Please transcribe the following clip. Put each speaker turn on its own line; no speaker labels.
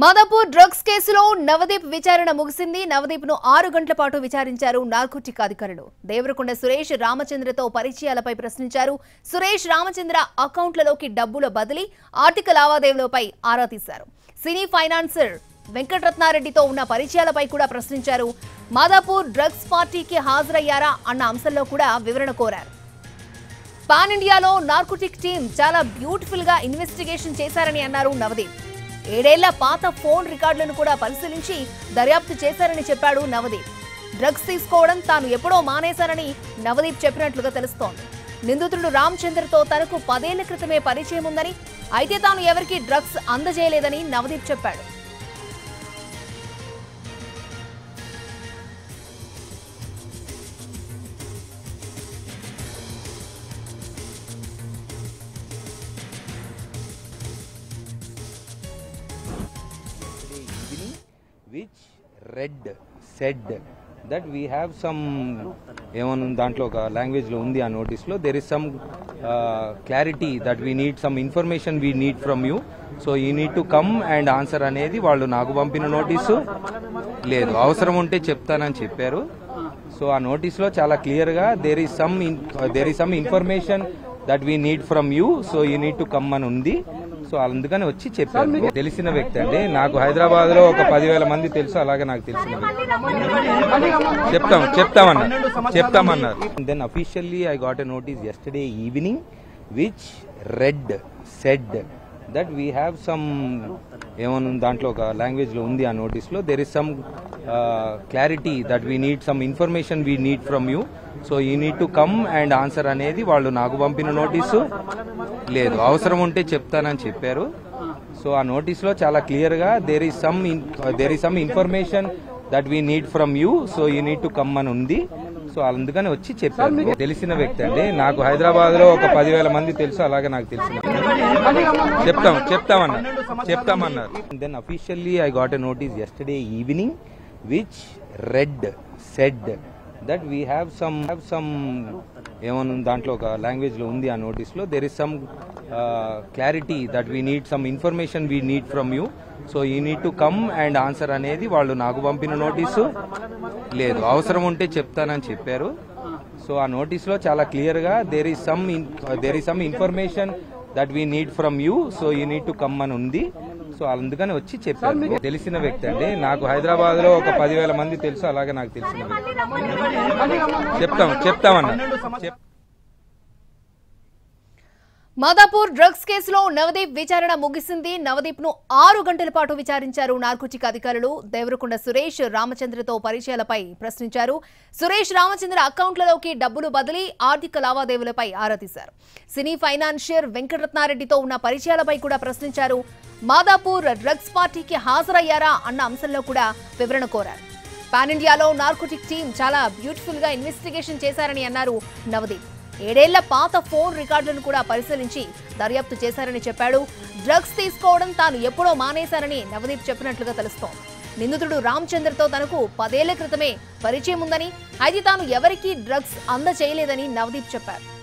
Madhapur drugs కేసులో నవదీప్ విచారణ ముగిసింది నవదీప్ ను ఆరు గంటల పాటు విచారించారు నార్కోటిక్ అధికారులు దేవరకొండ సురేష్ రామచంద్రతో పరిచయాలపై ప్రశ్నించారు సురేష్ రామచంద్ర అకౌంట్లలోకి డబ్బుల బదిలీ ఆర్థిక లావాదేవీలపై ఆరా తీశారు సినీ ఫైనాన్సర్ వెంకటరత్నారెడ్డితో ఉన్న పరిచయాలపై కూడా ప్రశ్నించారు మాదాపూర్ డ్రగ్స్ పార్టీకి హాజరయ్యారా అన్న అంశంలో కూడా వివరణ కోరారు పాన్ ఇండియాలో నార్కోటిక్ టీం చాలా బ్యూటిఫుల్ గా ఇన్వెస్టిగేషన్ చేశారని అన్నారు నవదీప్ ఏడేళ్ల పాత ఫోన్ రికార్డులను కూడా పరిశీలించి దర్యాప్తు చేశారని చెప్పాడు నవదీప్ డ్రగ్స్ తీసుకోవడం తాను ఎప్పుడో మానేశారని నవదీప్ చెప్పినట్లుగా తెలుస్తోంది నిందితుడు రామచంద్రతో తనకు పదేళ్ల క్రితమే పరిచయం ఉందని అయితే తాను ఎవరికీ డ్రగ్స్ అందజేయలేదని నవదీప్ చెప్పాడు
yesterday evening which read said that we have some ఏమన్నా దాంట్లో ఒక లాంగ్వేజ్లో ఉంది ఆ నోటీస్లో there is some clarity that we need some information we need from you so you need to come and answer అనేది వాళ్ళు నాకు పంపిన నోటీసు లేదు అవసరం ఉంటే చెప్తానని చెప్పారు సో ఆ నోటీస్లో చాలా క్లియర్గా there is some there is some information that we need from you so you need to come అని ఉంది సో అందుకని వచ్చి చెప్పారు తెలిసిన వ్యక్తి అండి నాకు హైదరాబాద్ లో ఒక పదివేల మంది తెలుసు అలాగే నాకు తెలిసిన వ్యక్తి చెప్తాం చెప్తామన్నారు చెప్తామన్నారు then officially I got a notice yesterday evening which read said that we have some ఏమన్నా దాంట్లో ఒక లాంగ్వేజ్లో ఉంది ఆ నోటీస్లో there is some clarity that we need some information we need from you so you need to come and answer అనేది వాళ్ళు నాకు పంపిన నోటీసు లేదు అవసరం ఉంటే చెప్తానని చెప్పారు సో ఆ నోటీస్లో చాలా క్లియర్గా there is some there is some information that we need from you so you need to come అని ఉంది సో అందుకని వచ్చి చెప్పారు తెలిసిన వ్యక్తి అండి నాకు హైదరాబాద్ లో ఒక పదివేల మంది తెలుసు అలాగే నాకు తెలిసిన వ్యక్తి. చెప్తాం చెప్తామన్నారు చెప్తామన్నారు then officially I got a notice yesterday evening which read said that we have some have some ఏమన్నా దాంట్లో ఒక లాంగ్వేజ్లో ఉంది ఆ నోటీస్లో there is some clarity that we need some information we need from you so you need to come and answer అనేది వాళ్ళు నాకు పంపిన నోటీసు లేదు అవసరం ఉంటే చెప్తానని చెప్పారు సో ఆ నోటీస్లో చాలా క్లియర్గా there is some there is some information that we need from you so you need to come అని ఉంది సో అందుకని వచ్చి చెప్పారు తెలిసిన వ్యక్తి అండి నాకు హైదరాబాద్ లో ఒక పదివేల మంది తెలుసు అలాగే నాకు తెలిసిన వ్యక్తి. చెప్తాం చెప్తామన్నారు చెప్
మాదాపూర్ డ్రగ్స్ కేసులో నవదీప్ విచారణ ముగిసింది నవదీప్ ను ఆరు గంటల పాటు విచారించారు నార్కోటిక్ అధికారులు దేవరకొండ సురేష్ రామచంద్రతో పరిచయాలపై ప్రశ్నించారు సురేష్ రామచంద్ర అకౌంట్లలోకి డబ్బులు బదిలీ ఆర్థిక లావాదేవీలపై ఆరా తీశారు సినీ ఫైనాన్షియర్ వెంకటరత్నారెడ్డితో ఉన్న పరిచయాలపై కూడా ప్రశ్నించారు మాదాపూర్ డ్రగ్స్ పార్టీకి హాజరయ్యారా అన్న అంశంలో కూడా వివరణ కోరారు పాన్ ఇండియాలో నార్కోటిక్ టీం చాలా బ్యూటిఫుల్ గా ఇన్వెస్టిగేషన్ చేశారని అన్నారు నవదీప్ ఏడేళ్ల పాత ఫోన్ రికార్డులను కూడా పరిశీలించి దర్యాప్తు చేశారని చెప్పాడు డ్రగ్స్ తీసుకోవడం తాను ఎప్పుడో మానేశారని నవదీప్ చెప్పినట్లుగా తెలుస్తోంది నిందితుడు రామచంద్రతో తనకు పదేళ్ల క్రితమే పరిచయం ఉందని అయితే తాను ఎవరికీ డ్రగ్స్ అందజేయలేదని నవదీప్ చెప్పారు